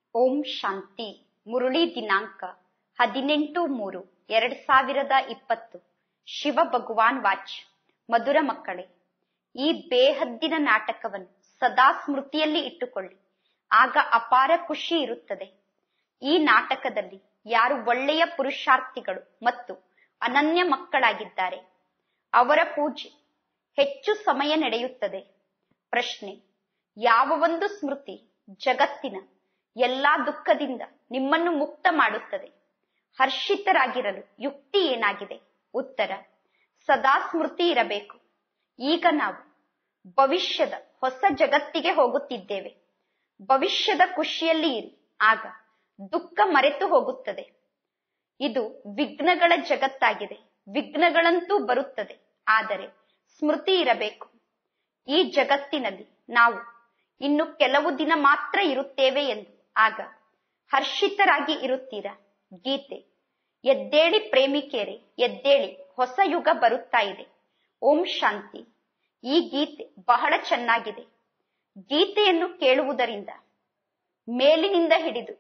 ಓಂ ಶಾಂತಿ ಮುರುಳಿ ದಿನಾಂಕ ಹದಿನೆಂಟು ಮೂರು ಎರಡ್ ಸಾವಿರದ ಇಪ್ಪತ್ತು ಶಿವ ಭಗವಾನ್ ವಾಚ್ ಮಧುರ ಮಕ್ಕಳೇ ಈ ಬೇಹದ್ದಿನ ನಾಟಕವನ್ನು ಸದಾ ಸ್ಮೃತಿಯಲ್ಲಿ ಇಟ್ಟುಕೊಳ್ಳಿ ಆಗ ಅಪಾರ ಖುಷಿ ಇರುತ್ತದೆ ಈ ನಾಟಕದಲ್ಲಿ ಯಾರು ಒಳ್ಳೆಯ ಪುರುಷಾರ್ಥಿಗಳು ಮತ್ತು ಅನನ್ಯ ಮಕ್ಕಳಾಗಿದ್ದಾರೆ ಅವರ ಪೂಜೆ ಹೆಚ್ಚು ಸಮಯ ನಡೆಯುತ್ತದೆ ಪ್ರಶ್ನೆ ಯಾವ ಒಂದು ಸ್ಮೃತಿ ಜಗತ್ತಿನ ಎಲ್ಲಾ ದುಃಖದಿಂದ ನಿಮ್ಮನ್ನು ಮುಕ್ತ ಮಾಡುತ್ತದೆ ಹರ್ಷಿತರಾಗಿರಲು ಯುಕ್ತಿ ಏನಾಗಿದೆ ಉತ್ತರ ಸದಾ ಸ್ಮೃತಿ ಇರಬೇಕು ಈಗ ನಾವು ಭವಿಷ್ಯದ ಹೊಸ ಜಗತ್ತಿಗೆ ಹೋಗುತ್ತಿದ್ದೇವೆ ಭವಿಷ್ಯದ ಖುಷಿಯಲ್ಲಿ ಇರಿ ಆಗ ದುಃಖ ಮರೆತು ಹೋಗುತ್ತದೆ ಇದು ವಿಘ್ನಗಳ ಜಗತ್ತಾಗಿದೆ ವಿಘ್ನಗಳಂತೂ ಬರುತ್ತದೆ ಆದರೆ ಸ್ಮೃತಿ ಇರಬೇಕು ಈ ಜಗತ್ತಿನಲ್ಲಿ ನಾವು ಇನ್ನು ಕೆಲವು ದಿನ ಮಾತ್ರ ಇರುತ್ತೇವೆ ಎಂದು ಆಗ ಹರ್ಷಿತರಾಗಿ ಇರುತ್ತೀರಾ ಗೀತೆ ಎದ್ದೇಳಿ ಪ್ರೇಮಿಕೆರೆ ಎದ್ದೇಳಿ ಹೊಸ ಯುಗ ಬರುತ್ತಾ ಇದೆ ಓಂ ಶಾಂತಿ ಈ ಗೀತೆ ಬಹಳ ಚೆನ್ನಾಗಿದೆ ಗೀತೆಯನ್ನು ಕೇಳುವುದರಿಂದ ಮೇಲಿನಿಂದ ಹಿಡಿದು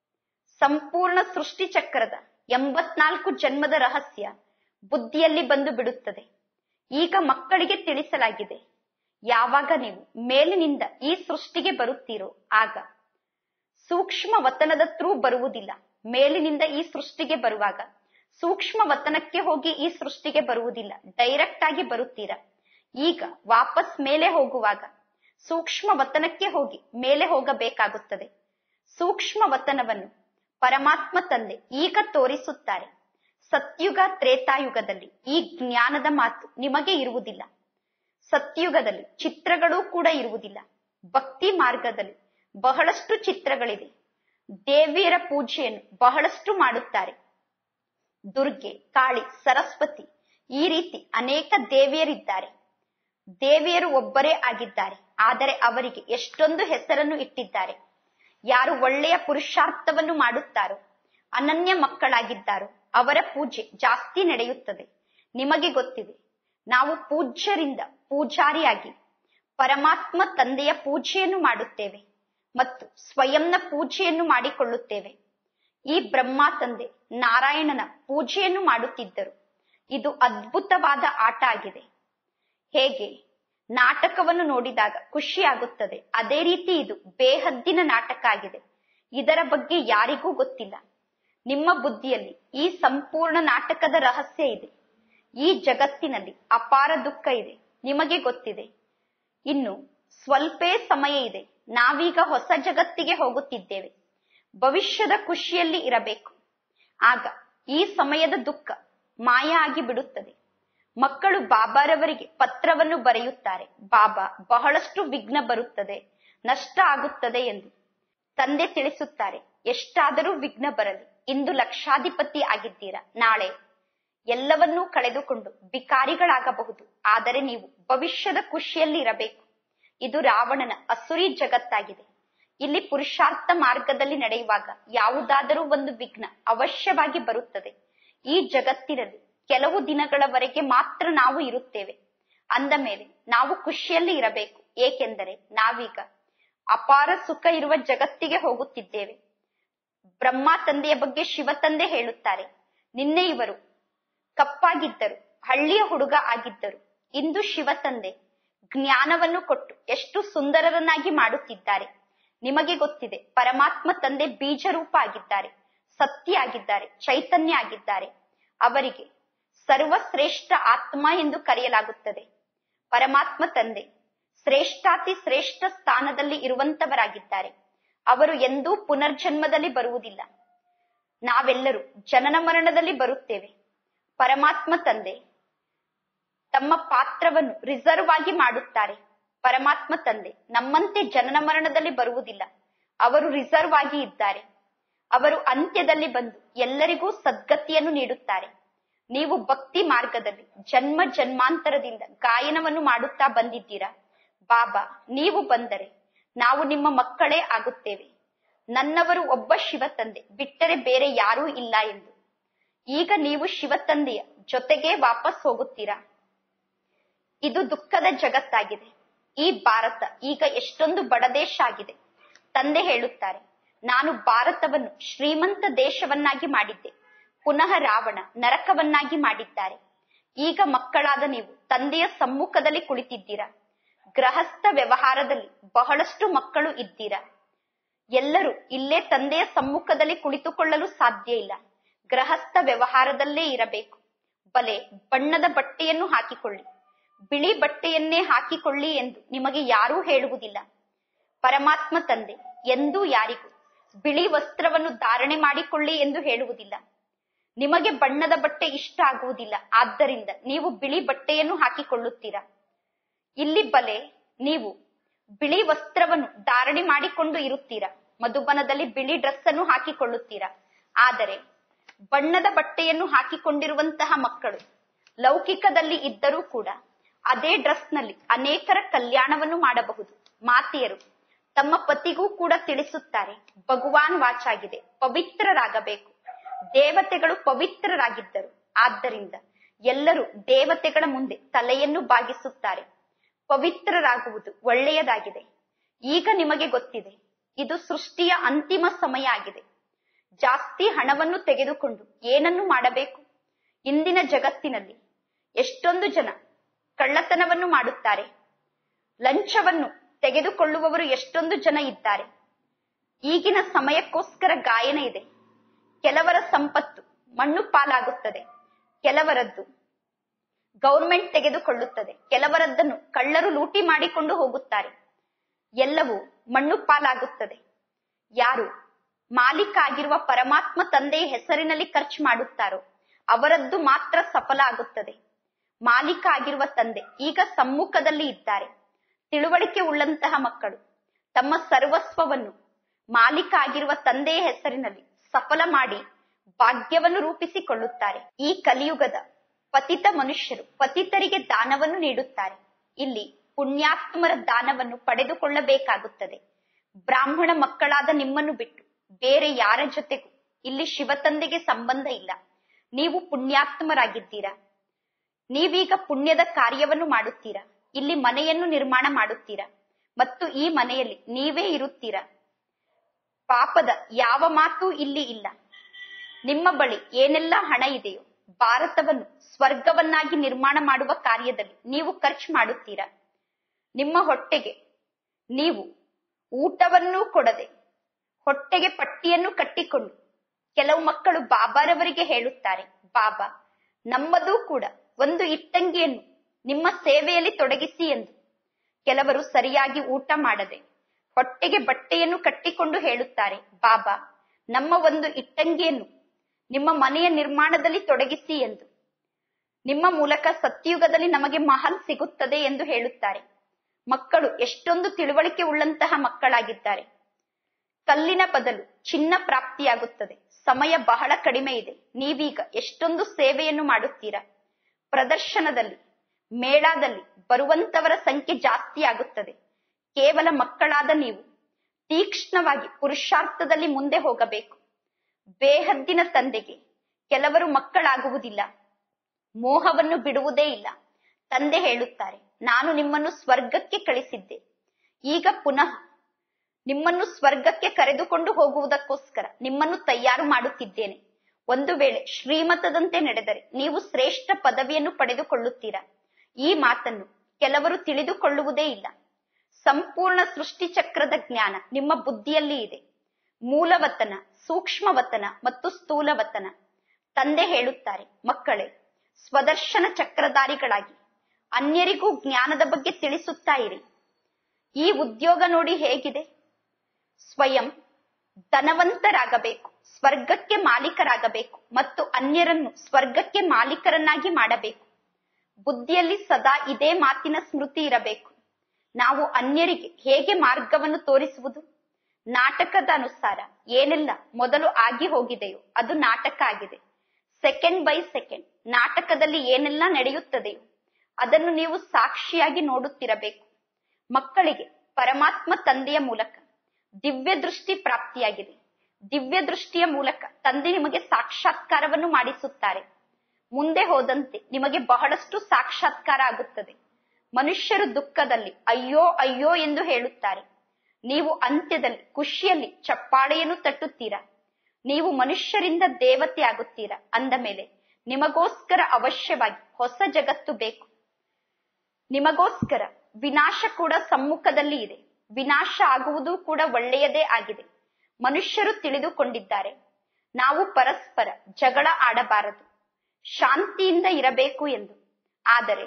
ಸಂಪೂರ್ಣ ಸೃಷ್ಟಿ ಚಕ್ರದ ಎಂಬತ್ನಾಲ್ಕು ಜನ್ಮದ ರಹಸ್ಯ ಬುದ್ಧಿಯಲ್ಲಿ ಬಂದು ಬಿಡುತ್ತದೆ ಈಗ ಮಕ್ಕಳಿಗೆ ತಿಳಿಸಲಾಗಿದೆ ಯಾವಾಗ ನೀವು ಮೇಲಿನಿಂದ ಈ ಸೃಷ್ಟಿಗೆ ಬರುತ್ತೀರೋ ಆಗ ಸೂಕ್ಷ್ಮ ವತನದ ತ್ರೂ ಬರುವುದಿಲ್ಲ ಮೇಲಿನಿಂದ ಈ ಸೃಷ್ಟಿಗೆ ಬರುವಾಗ ಸೂಕ್ಷ್ಮ ವತನಕ್ಕೆ ಹೋಗಿ ಈ ಸೃಷ್ಟಿಗೆ ಬರುವುದಿಲ್ಲ ಡೈರೆಕ್ಟ್ ಆಗಿ ಬರುತ್ತೀರಾ ಈಗ ವಾಪಸ್ ಮೇಲೆ ಹೋಗುವಾಗ ಸೂಕ್ಷ್ಮ ವತನಕ್ಕೆ ಹೋಗಿ ಮೇಲೆ ಹೋಗಬೇಕಾಗುತ್ತದೆ ಸೂಕ್ಷ್ಮ ವತನವನ್ನು ಪರಮಾತ್ಮ ತಂದೆ ಈಗ ತೋರಿಸುತ್ತಾರೆ ಸತ್ಯುಗ ತ್ರೇತಾಯುಗದಲ್ಲಿ ಈ ಜ್ಞಾನದ ಮಾತು ನಿಮಗೆ ಇರುವುದಿಲ್ಲ ಸತ್ಯುಗದಲ್ಲಿ ಚಿತ್ರಗಳೂ ಕೂಡ ಇರುವುದಿಲ್ಲ ಭಕ್ತಿ ಮಾರ್ಗದಲ್ಲಿ ಬಹಳಷ್ಟು ಚಿತ್ರಗಳಿದೆ ದೇವಿಯರ ಪೂಜೆಯನ್ನು ಬಹಳಷ್ಟು ಮಾಡುತ್ತಾರೆ ದುರ್ಗೆ ಕಾಳಿ ಸರಸ್ವತಿ ಈ ರೀತಿ ಅನೇಕ ದೇವಿಯರಿದ್ದಾರೆ ದೇವಿಯರು ಒಬ್ಬರೇ ಆಗಿದ್ದಾರೆ ಆದರೆ ಅವರಿಗೆ ಎಷ್ಟೊಂದು ಹೆಸರನ್ನು ಇಟ್ಟಿದ್ದಾರೆ ಯಾರು ಒಳ್ಳೆಯ ಪುರುಷಾರ್ಥವನ್ನು ಮಾಡುತ್ತಾರೋ ಅನನ್ಯ ಮಕ್ಕಳಾಗಿದ್ದಾರೋ ಅವರ ಪೂಜೆ ಜಾಸ್ತಿ ನಡೆಯುತ್ತದೆ ನಿಮಗೆ ಗೊತ್ತಿದೆ ನಾವು ಪೂಜ್ಯರಿಂದ ಪೂಜಾರಿಯಾಗಿ ಪರಮಾತ್ಮ ತಂದೆಯ ಪೂಜೆಯನ್ನು ಮಾಡುತ್ತೇವೆ ಮತ್ತು ಸ್ವಯಂನ ಪೂಜೆಯನ್ನು ಮಾಡಿಕೊಳ್ಳುತ್ತೇವೆ ಈ ಬ್ರಹ್ಮ ತಂದೆ ನಾರಾಯಣನ ಪೂಜೆಯನ್ನು ಮಾಡುತ್ತಿದ್ದರು ಇದು ಅದ್ಭುತವಾದ ಆಟ ಆಗಿದೆ ಹೇಗೆ ನಾಟಕವನ್ನು ನೋಡಿದಾಗ ಖುಷಿ ಆಗುತ್ತದೆ ಅದೇ ರೀತಿ ಇದು ಬೇಹದ್ದಿನ ನಾಟಕ ಆಗಿದೆ ಇದರ ಬಗ್ಗೆ ಯಾರಿಗೂ ಗೊತ್ತಿಲ್ಲ ನಿಮ್ಮ ಬುದ್ಧಿಯಲ್ಲಿ ಈ ಸಂಪೂರ್ಣ ನಾಟಕದ ರಹಸ್ಯ ಇದೆ ಈ ಜಗತ್ತಿನಲ್ಲಿ ಅಪಾರ ದುಃಖ ಇದೆ ನಿಮಗೆ ಗೊತ್ತಿದೆ ಇನ್ನು ಸ್ವಲ್ಪೇ ಸಮಯ ಇದೆ ನಾವೀಗ ಹೊಸ ಜಗತ್ತಿಗೆ ಹೋಗುತ್ತಿದ್ದೇವೆ ಭವಿಷ್ಯದ ಖುಷಿಯಲ್ಲಿ ಇರಬೇಕು ಆಗ ಈ ಸಮಯದ ದುಃಖ ಮಾಯ ಆಗಿ ಬಿಡುತ್ತದೆ ಮಕ್ಕಳು ಬಾಬಾರವರಿಗೆ ಪತ್ರವನ್ನು ಬರೆಯುತ್ತಾರೆ ಬಾಬಾ ಬಹಳಷ್ಟು ವಿಘ್ನ ಬರುತ್ತದೆ ನಷ್ಟ ಆಗುತ್ತದೆ ಎಂದು ತಂದೆ ತಿಳಿಸುತ್ತಾರೆ ಎಷ್ಟಾದರೂ ವಿಘ್ನ ಬರಲಿ ಇಂದು ಲಕ್ಷಾಧಿಪತಿ ಆಗಿದ್ದೀರಾ ನಾಳೆ ಎಲ್ಲವನ್ನೂ ಕಳೆದುಕೊಂಡು ಬಿಕಾರಿಗಳಾಗಬಹುದು ಆದರೆ ನೀವು ಭವಿಷ್ಯದ ಖುಷಿಯಲ್ಲಿ ಇರಬೇಕು ಇದು ರಾವಣನ ಅಸುರಿ ಜಗತ್ತಾಗಿದೆ ಇಲ್ಲಿ ಪುರುಷಾರ್ಥ ಮಾರ್ಗದಲ್ಲಿ ನಡೆಯುವಾಗ ಯಾವುದಾದರೂ ಒಂದು ವಿಘ್ನ ಅವಶ್ಯವಾಗಿ ಬರುತ್ತದೆ ಈ ಜಗತ್ತಿನಲ್ಲಿ ಕೆಲವು ದಿನಗಳವರೆಗೆ ಮಾತ್ರ ನಾವು ಇರುತ್ತೇವೆ ಅಂದ ಮೇಲೆ ನಾವು ಖುಷಿಯಲ್ಲಿ ಇರಬೇಕು ಏಕೆಂದರೆ ನಾವೀಗ ಅಪಾರ ಸುಖ ಇರುವ ಜಗತ್ತಿಗೆ ಹೋಗುತ್ತಿದ್ದೇವೆ ಬ್ರಹ್ಮ ತಂದೆಯ ಬಗ್ಗೆ ಶಿವ ತಂದೆ ಹೇಳುತ್ತಾರೆ ನಿನ್ನೆ ಇವರು ಕಪ್ಪಾಗಿದ್ದರು ಹಳ್ಳಿಯ ಹುಡುಗ ಆಗಿದ್ದರು ಇಂದು ಶಿವ ತಂದೆ ಜ್ಞಾನವನ್ನು ಕೊಟ್ಟು ಎಷ್ಟು ಸುಂದರರನ್ನಾಗಿ ಮಾಡುತ್ತಿದ್ದಾರೆ ನಿಮಗೆ ಗೊತ್ತಿದೆ ಪರಮಾತ್ಮ ತಂದೆ ಬೀಜ ರೂಪ ಆಗಿದ್ದಾರೆ ಸತ್ಯ ಆಗಿದ್ದಾರೆ ಚೈತನ್ಯ ಆಗಿದ್ದಾರೆ ಅವರಿಗೆ ಸರ್ವಶ್ರೇಷ್ಠ ಆತ್ಮ ಎಂದು ಕರೆಯಲಾಗುತ್ತದೆ ಪರಮಾತ್ಮ ತಂದೆ ಶ್ರೇಷ್ಠಾತಿ ಶ್ರೇಷ್ಠ ಸ್ಥಾನದಲ್ಲಿ ಇರುವಂತವರಾಗಿದ್ದಾರೆ ಅವರು ಎಂದೂ ಪುನರ್ಜನ್ಮದಲ್ಲಿ ಬರುವುದಿಲ್ಲ ನಾವೆಲ್ಲರೂ ಜನನ ಮರಣದಲ್ಲಿ ಬರುತ್ತೇವೆ ಪರಮಾತ್ಮ ತಂದೆ ತಮ್ಮ ಪಾತ್ರವನ್ನು ರಿಸರ್ವ್ ಆಗಿ ಮಾಡುತ್ತಾರೆ ಪರಮಾತ್ಮ ತಂದೆ ನಮ್ಮಂತೆ ಜನನ ಮರಣದಲ್ಲಿ ಬರುವುದಿಲ್ಲ ಅವರು ರಿಸರ್ವ್ ಆಗಿ ಇದ್ದಾರೆ ಅವರು ಅಂತ್ಯದಲ್ಲಿ ಬಂದು ಎಲ್ಲರಿಗೂ ಸದ್ಗತಿಯನ್ನು ನೀಡುತ್ತಾರೆ ನೀವು ಭಕ್ತಿ ಮಾರ್ಗದಲ್ಲಿ ಜನ್ಮ ಜನ್ಮಾಂತರದಿಂದ ಗಾಯನವನ್ನು ಮಾಡುತ್ತಾ ಬಂದಿದ್ದೀರಾ ಬಾಬಾ ನೀವು ಬಂದರೆ ನಾವು ನಿಮ್ಮ ಮಕ್ಕಳೇ ಆಗುತ್ತೇವೆ ನನ್ನವರು ಒಬ್ಬ ಶಿವ ತಂದೆ ಬಿಟ್ಟರೆ ಬೇರೆ ಯಾರೂ ಇಲ್ಲ ಎಂದು ಈಗ ನೀವು ಶಿವ ತಂದೆಯ ಜೊತೆಗೆ ವಾಪಸ್ ಹೋಗುತ್ತೀರಾ ಇದು ದುಃಖದ ಜಗತ್ತಾಗಿದೆ ಈ ಭಾರತ ಈಗ ಎಷ್ಟೊಂದು ಬಡ ದೇಶ ಆಗಿದೆ ತಂದೆ ಹೇಳುತ್ತಾರೆ ನಾನು ಭಾರತವನ್ನು ಶ್ರೀಮಂತ ದೇಶವನ್ನಾಗಿ ಮಾಡಿದ್ದೆ ಪುನಃ ರಾವಣ ನರಕವನ್ನಾಗಿ ಮಾಡಿದ್ದಾರೆ ಈಗ ಮಕ್ಕಳಾದ ನೀವು ತಂದೆಯ ಸಮ್ಮುಖದಲ್ಲಿ ಕುಳಿತಿದ್ದೀರಾ ಗೃಹಸ್ಥ ವ್ಯವಹಾರದಲ್ಲಿ ಬಹಳಷ್ಟು ಮಕ್ಕಳು ಇದ್ದೀರಾ ಎಲ್ಲರೂ ಇಲ್ಲೇ ತಂದೆಯ ಸಮ್ಮುಖದಲ್ಲಿ ಕುಳಿತುಕೊಳ್ಳಲು ಸಾಧ್ಯ ಇಲ್ಲ ಗೃಹಸ್ಥ ವ್ಯವಹಾರದಲ್ಲೇ ಇರಬೇಕು ಬಲೆ ಬಣ್ಣದ ಬಟ್ಟೆಯನ್ನು ಹಾಕಿಕೊಳ್ಳಿ ಬಿಳಿ ಬಟ್ಟೆಯನ್ನೇ ಹಾಕಿಕೊಳ್ಳಿ ಎಂದು ನಿಮಗೆ ಯಾರೂ ಹೇಳುವುದಿಲ್ಲ ಪರಮಾತ್ಮ ತಂದೆ ಎಂದೂ ಯಾರಿಗೂ ಬಿಳಿ ವಸ್ತ್ರವನ್ನು ಧಾರಣೆ ಮಾಡಿಕೊಳ್ಳಿ ಎಂದು ಹೇಳುವುದಿಲ್ಲ ನಿಮಗೆ ಬಣ್ಣದ ಬಟ್ಟೆ ಇಷ್ಟ ಆಗುವುದಿಲ್ಲ ಆದ್ದರಿಂದ ನೀವು ಬಿಳಿ ಬಟ್ಟೆಯನ್ನು ಹಾಕಿಕೊಳ್ಳುತ್ತೀರಾ ಇಲ್ಲಿ ಬಲೆ ನೀವು ಬಿಳಿ ವಸ್ತ್ರವನ್ನು ಧಾರಣೆ ಮಾಡಿಕೊಂಡು ಇರುತ್ತೀರಾ ಮಧುಬನದಲ್ಲಿ ಬಿಳಿ ಡ್ರೆಸ್ ಅನ್ನು ಹಾಕಿಕೊಳ್ಳುತ್ತೀರಾ ಆದರೆ ಬಣ್ಣದ ಬಟ್ಟೆಯನ್ನು ಹಾಕಿಕೊಂಡಿರುವಂತಹ ಮಕ್ಕಳು ಲೌಕಿಕದಲ್ಲಿ ಇದ್ದರೂ ಕೂಡ ಅದೇ ಡ್ರೆಸ್ ನಲ್ಲಿ ಅನೇಕರ ಕಲ್ಯಾಣವನ್ನು ಮಾಡಬಹುದು ಮಾತೆಯರು ತಮ್ಮ ಪತಿಗೂ ಕೂಡ ತಿಳಿಸುತ್ತಾರೆ ಭಗವಾನ್ ವಾಚಾಗಿದೆ ಪವಿತ್ರರಾಗಬೇಕು ದೇವತೆಗಳು ಪವಿತ್ರರಾಗಿದ್ದರು ಆದ್ದರಿಂದ ಎಲ್ಲರೂ ದೇವತೆಗಳ ಮುಂದೆ ತಲೆಯನ್ನು ಬಾಗಿಸುತ್ತಾರೆ ಪವಿತ್ರರಾಗುವುದು ಒಳ್ಳೆಯದಾಗಿದೆ ಈಗ ನಿಮಗೆ ಗೊತ್ತಿದೆ ಇದು ಸೃಷ್ಟಿಯ ಅಂತಿಮ ಸಮಯ ಆಗಿದೆ ಜಾಸ್ತಿ ಹಣವನ್ನು ತೆಗೆದುಕೊಂಡು ಏನನ್ನು ಮಾಡಬೇಕು ಇಂದಿನ ಜಗತ್ತಿನಲ್ಲಿ ಎಷ್ಟೊಂದು ಜನ ಕಳ್ಳತನವನ್ನು ಮಾಡುತ್ತಾರೆ ಲಂಚವನ್ನು ತೆಗೆದುಕೊಳ್ಳುವವರು ಎಷ್ಟೊಂದು ಜನ ಇದ್ದಾರೆ ಈಗಿನ ಸಮಯಕ್ಕೋಸ್ಕರ ಗಾಯನ ಇದೆ ಕೆಲವರ ಸಂಪತ್ತು ಮಣ್ಣು ಪಾಲಾಗುತ್ತದೆ ಕೆಲವರದ್ದು ಗೌರ್ಮೆಂಟ್ ತೆಗೆದುಕೊಳ್ಳುತ್ತದೆ ಕೆಲವರದ್ದನ್ನು ಕಳ್ಳರು ಲೂಟಿ ಮಾಡಿಕೊಂಡು ಹೋಗುತ್ತಾರೆ ಎಲ್ಲವೂ ಮಣ್ಣು ಪಾಲಾಗುತ್ತದೆ ಯಾರು ಮಾಲೀಕ ಆಗಿರುವ ಪರಮಾತ್ಮ ತಂದೆಯ ಹೆಸರಿನಲ್ಲಿ ಖರ್ಚು ಮಾಡುತ್ತಾರೋ ಅವರದ್ದು ಮಾತ್ರ ಸಫಲ ಆಗುತ್ತದೆ ಮಾಲೀಕ ಆಗಿರುವ ತಂದೆ ಈಗ ಸಮ್ಮುಖದಲ್ಲಿ ಇದ್ದಾರೆ ತಿಳುವಳಿಕೆ ಉಳ್ಳಂತಹ ಮಕ್ಕಳು ತಮ್ಮ ಸರ್ವಸ್ವವನ್ನು ಮಾಲೀಕ ಆಗಿರುವ ತಂದೆಯ ಹೆಸರಿನಲ್ಲಿ ಸಫಲ ಮಾಡಿ ಭಾಗ್ಯವನ್ನು ರೂಪಿಸಿಕೊಳ್ಳುತ್ತಾರೆ ಈ ಕಲಿಯುಗದ ಪತಿತ ಮನುಷ್ಯರು ಪತಿತರಿಗೆ ದಾನವನ್ನು ನೀಡುತ್ತಾರೆ ಇಲ್ಲಿ ಪುಣ್ಯಾತ್ಮರ ದಾನವನ್ನು ಪಡೆದುಕೊಳ್ಳಬೇಕಾಗುತ್ತದೆ ಬ್ರಾಹ್ಮಣ ಮಕ್ಕಳಾದ ನಿಮ್ಮನ್ನು ಬಿಟ್ಟು ಬೇರೆ ಯಾರ ಜೊತೆಗೂ ಇಲ್ಲಿ ಶಿವತಂದೆಗೆ ಸಂಬಂಧ ಇಲ್ಲ ನೀವು ಪುಣ್ಯಾತ್ಮರಾಗಿದ್ದೀರಾ ನೀವೀಗ ಪುಣ್ಯದ ಕಾರ್ಯವನ್ನು ಮಾಡುತ್ತೀರಾ ಇಲ್ಲಿ ಮನೆಯನ್ನು ನಿರ್ಮಾಣ ಮಾಡುತ್ತೀರಾ ಮತ್ತು ಈ ಮನೆಯಲ್ಲಿ ನೀವೇ ಇರುತ್ತೀರಾ ಪಾಪದ ಯಾವ ಮಾತು ಇಲ್ಲಿ ಇಲ್ಲ ನಿಮ್ಮ ಬಳಿ ಏನೆಲ್ಲ ಹಣ ಇದೆಯೋ ಭಾರತವನ್ನು ಸ್ವರ್ಗವನ್ನಾಗಿ ನಿರ್ಮಾಣ ಮಾಡುವ ಕಾರ್ಯದಲ್ಲಿ ನೀವು ಖರ್ಚು ಮಾಡುತ್ತೀರಾ ನಿಮ್ಮ ಹೊಟ್ಟೆಗೆ ನೀವು ಊಟವನ್ನೂ ಕೊಡದೆ ಹೊಟ್ಟೆಗೆ ಪಟ್ಟಿಯನ್ನು ಕಟ್ಟಿಕೊಂಡು ಕೆಲವು ಮಕ್ಕಳು ಬಾಬಾರವರಿಗೆ ಹೇಳುತ್ತಾರೆ ಬಾಬಾ ನಮ್ಮದೂ ಕೂಡ ಒಂದು ಇಟ್ಟಂಗಿಯನ್ನು ನಿಮ್ಮ ಸೇವೆಯಲ್ಲಿ ತೊಡಗಿಸಿ ಎಂದು ಕೆಲವರು ಸರಿಯಾಗಿ ಊಟ ಮಾಡದೆ ಹೊಟ್ಟೆಗೆ ಬಟ್ಟೆಯನ್ನು ಕಟ್ಟಿಕೊಂಡು ಹೇಳುತ್ತಾರೆ ಬಾಬಾ ನಮ್ಮ ಒಂದು ಇಟ್ಟಂಗಿಯನ್ನು ನಿಮ್ಮ ಮನೆಯ ನಿರ್ಮಾಣದಲ್ಲಿ ತೊಡಗಿಸಿ ಎಂದು ನಿಮ್ಮ ಮೂಲಕ ಸತ್ಯುಗದಲ್ಲಿ ನಮಗೆ ಮಹಲ್ ಸಿಗುತ್ತದೆ ಎಂದು ಹೇಳುತ್ತಾರೆ ಮಕ್ಕಳು ಎಷ್ಟೊಂದು ತಿಳುವಳಿಕೆ ಉಳ್ಳಂತಹ ಮಕ್ಕಳಾಗಿದ್ದಾರೆ ಕಲ್ಲಿನ ಬದಲು ಚಿನ್ನ ಪ್ರಾಪ್ತಿಯಾಗುತ್ತದೆ ಸಮಯ ಬಹಳ ಕಡಿಮೆ ಇದೆ ನೀವೀಗ ಎಷ್ಟೊಂದು ಸೇವೆಯನ್ನು ಮಾಡುತ್ತೀರಾ ಪ್ರದರ್ಶನದಲ್ಲಿ ಮೇಳಾದಲ್ಲಿ ಬರುವಂತವರ ಸಂಖ್ಯೆ ಜಾಸ್ತಿ ಆಗುತ್ತದೆ ಕೇವಲ ಮಕ್ಕಳಾದ ನೀವು ತೀಕ್ಷ್ಣವಾಗಿ ಪುರುಷಾರ್ಥದಲ್ಲಿ ಮುಂದೆ ಹೋಗಬೇಕು ಬೇಹದ್ದಿನ ತಂದೆಗೆ ಕೆಲವರು ಮಕ್ಕಳಾಗುವುದಿಲ್ಲ ಮೋಹವನ್ನು ಬಿಡುವುದೇ ಇಲ್ಲ ತಂದೆ ಹೇಳುತ್ತಾರೆ ನಾನು ನಿಮ್ಮನ್ನು ಸ್ವರ್ಗಕ್ಕೆ ಕಳಿಸಿದ್ದೆ ಈಗ ಪುನಃ ನಿಮ್ಮನ್ನು ಸ್ವರ್ಗಕ್ಕೆ ಕರೆದುಕೊಂಡು ಹೋಗುವುದಕ್ಕೋಸ್ಕರ ನಿಮ್ಮನ್ನು ತಯಾರು ಮಾಡುತ್ತಿದ್ದೇನೆ ಒಂದು ವೇಳೆ ಶ್ರೀಮತದಂತೆ ನಡೆದರೆ ನೀವು ಶ್ರೇಷ್ಠ ಪದವಿಯನ್ನು ಪಡೆದುಕೊಳ್ಳುತ್ತೀರಾ ಈ ಮಾತನ್ನು ಕೆಲವರು ತಿಳಿದುಕೊಳ್ಳುವುದೇ ಇಲ್ಲ ಸಂಪೂರ್ಣ ಸೃಷ್ಟಿ ಚಕ್ರದ ಜ್ಞಾನ ನಿಮ್ಮ ಬುದ್ಧಿಯಲ್ಲಿ ಇದೆ ಮೂಲವತನ ಸೂಕ್ಷ್ಮವತನ ಮತ್ತು ಸ್ಥೂಲವತನ ತಂದೆ ಹೇಳುತ್ತಾರೆ ಮಕ್ಕಳೇ ಸ್ವದರ್ಶನ ಚಕ್ರಧಾರಿಗಳಾಗಿ ಅನ್ಯರಿಗೂ ಜ್ಞಾನದ ಬಗ್ಗೆ ತಿಳಿಸುತ್ತಾ ಇರಿ ಈ ಉದ್ಯೋಗ ನೋಡಿ ಹೇಗಿದೆ ಸ್ವಯಂ ಧನವಂತರಾಗಬೇಕು ಸ್ವರ್ಗಕ್ಕೆ ಮಾಲೀಕರಾಗಬೇಕು ಮತ್ತು ಅನ್ಯರನ್ನು ಸ್ವರ್ಗಕ್ಕೆ ಮಾಲೀಕರನ್ನಾಗಿ ಮಾಡಬೇಕು ಬುದ್ಧಿಯಲ್ಲಿ ಸದಾ ಇದೇ ಮಾತಿನ ಸ್ಮೃತಿ ಇರಬೇಕು ನಾವು ಅನ್ಯರಿಗೆ ಹೇಗೆ ಮಾರ್ಗವನ್ನು ತೋರಿಸುವುದು ನಾಟಕದ ಅನುಸಾರ ಏನೆಲ್ಲ ಮೊದಲು ಆಗಿ ಹೋಗಿದೆಯೋ ಅದು ನಾಟಕ ಆಗಿದೆ ಸೆಕೆಂಡ್ ಬೈ ಸೆಕೆಂಡ್ ನಾಟಕದಲ್ಲಿ ಏನೆಲ್ಲ ನಡೆಯುತ್ತದೆಯೋ ಅದನ್ನು ನೀವು ಸಾಕ್ಷಿಯಾಗಿ ನೋಡುತ್ತಿರಬೇಕು ಮಕ್ಕಳಿಗೆ ಪರಮಾತ್ಮ ತಂದೆಯ ಮೂಲಕ ದಿವ್ಯ ದೃಷ್ಟಿ ಪ್ರಾಪ್ತಿಯಾಗಿದೆ ದಿವ್ಯ ದೃಷ್ಟಿಯ ಮೂಲಕ ತಂದೆ ನಿಮಗೆ ಸಾಕ್ಷಾತ್ಕಾರವನ್ನು ಮಾಡಿಸುತ್ತಾರೆ ಮುಂದೆ ಹೋದಂತೆ ನಿಮಗೆ ಬಹಳಷ್ಟು ಸಾಕ್ಷಾತ್ಕಾರ ಆಗುತ್ತದೆ ಮನುಷ್ಯರು ದುಃಖದಲ್ಲಿ ಅಯ್ಯೋ ಅಯ್ಯೋ ಎಂದು ಹೇಳುತ್ತಾರೆ ನೀವು ಅಂತ್ಯದಲ್ಲಿ ಖುಷಿಯಲ್ಲಿ ಚಪ್ಪಾಳೆಯನ್ನು ತಟ್ಟುತ್ತೀರಾ ನೀವು ಮನುಷ್ಯರಿಂದ ದೇವತೆ ಆಗುತ್ತೀರಾ ಅಂದ ಮೇಲೆ ನಿಮಗೋಸ್ಕರ ಅವಶ್ಯವಾಗಿ ಹೊಸ ಜಗತ್ತು ಬೇಕು ನಿಮಗೋಸ್ಕರ ವಿನಾಶ ಕೂಡ ಸಮ್ಮುಖದಲ್ಲಿ ಇದೆ ವಿನಾಶ ಆಗುವುದು ಕೂಡ ಒಳ್ಳೆಯದೇ ಆಗಿದೆ ಮನುಷ್ಯರು ತಿಳಿದುಕೊಂಡಿದ್ದಾರೆ ನಾವು ಪರಸ್ಪರ ಜಗಳ ಆಡಬಾರದು ಶಾಂತಿಯಿಂದ ಇರಬೇಕು ಎಂದು ಆದರೆ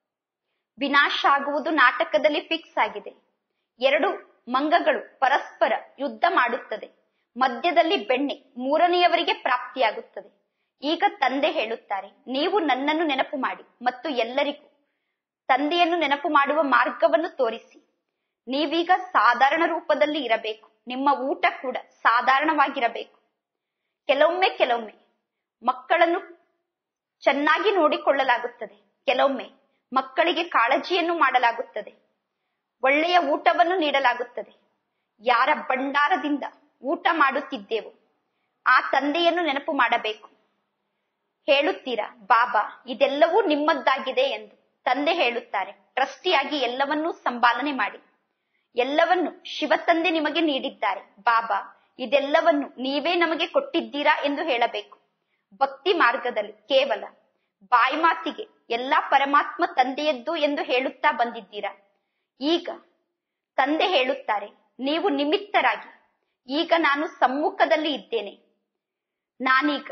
ವಿನಾಶ ಆಗುವುದು ನಾಟಕದಲ್ಲಿ ಫಿಕ್ಸ್ ಆಗಿದೆ ಎರಡು ಮಂಗಗಳು ಪರಸ್ಪರ ಯುದ್ಧ ಮಾಡುತ್ತದೆ ಮಧ್ಯದಲ್ಲಿ ಬೆಣ್ಣೆ ಮೂರನೆಯವರಿಗೆ ಪ್ರಾಪ್ತಿಯಾಗುತ್ತದೆ ಈಗ ತಂದೆ ಹೇಳುತ್ತಾರೆ ನೀವು ನನ್ನನ್ನು ನೆನಪು ಮಾಡಿ ಮತ್ತು ಎಲ್ಲರಿಗೂ ತಂದೆಯನ್ನು ನೆನಪು ಮಾಡುವ ಮಾರ್ಗವನ್ನು ತೋರಿಸಿ ನೀವೀಗ ಸಾಧಾರಣ ರೂಪದಲ್ಲಿ ಇರಬೇಕು ನಿಮ್ಮ ಊಟ ಕೂಡ ಸಾಧಾರಣವಾಗಿರಬೇಕು ಕೆಲವೊಮ್ಮೆ ಕೆಲವೊಮ್ಮೆ ಮಕ್ಕಳನ್ನು ಚೆನ್ನಾಗಿ ನೋಡಿಕೊಳ್ಳಲಾಗುತ್ತದೆ ಕೆಲವೊಮ್ಮೆ ಮಕ್ಕಳಿಗೆ ಕಾಳಜಿಯನ್ನು ಮಾಡಲಾಗುತ್ತದೆ ಒಳ್ಳೆಯ ಊಟವನ್ನು ನೀಡಲಾಗುತ್ತದೆ ಯಾರ ಭಂಡಾರದಿಂದ ಊಟ ಮಾಡುತ್ತಿದ್ದೇವೋ ಆ ತಂದೆಯನ್ನು ನೆನಪು ಮಾಡಬೇಕು ಹೇಳುತ್ತೀರಾ ಬಾಬಾ ಇದೆಲ್ಲವೂ ನಿಮ್ಮದ್ದಾಗಿದೆ ಎಂದು ತಂದೆ ಹೇಳುತ್ತಾರೆ ಟ್ರಸ್ಟಿಯಾಗಿ ಎಲ್ಲವನ್ನೂ ಸಂಪಾಲನೆ ಮಾಡಿ ಎಲ್ಲವನ್ನು ಶಿವ ತಂದೆ ನಿಮಗೆ ನೀಡಿದ್ದಾರೆ ಬಾಬಾ ಇದೆಲ್ಲವನ್ನು ನೀವೇ ನಮಗೆ ಕೊಟ್ಟಿದ್ದೀರಾ ಎಂದು ಹೇಳಬೇಕು ಭಕ್ತಿ ಮಾರ್ಗದಲ್ಲಿ ಕೇವಲ ಬಾಯಿ ಮಾತಿಗೆ ಎಲ್ಲಾ ಪರಮಾತ್ಮ ತಂದೆಯದ್ದು ಎಂದು ಹೇಳುತ್ತಾ ಬಂದಿದ್ದೀರಾ ಈಗ ತಂದೆ ಹೇಳುತ್ತಾರೆ ನೀವು ನಿಮಿತ್ತರಾಗಿ ಈಗ ನಾನು ಸಮ್ಮುಖದಲ್ಲಿ ಇದ್ದೇನೆ ನಾನೀಗ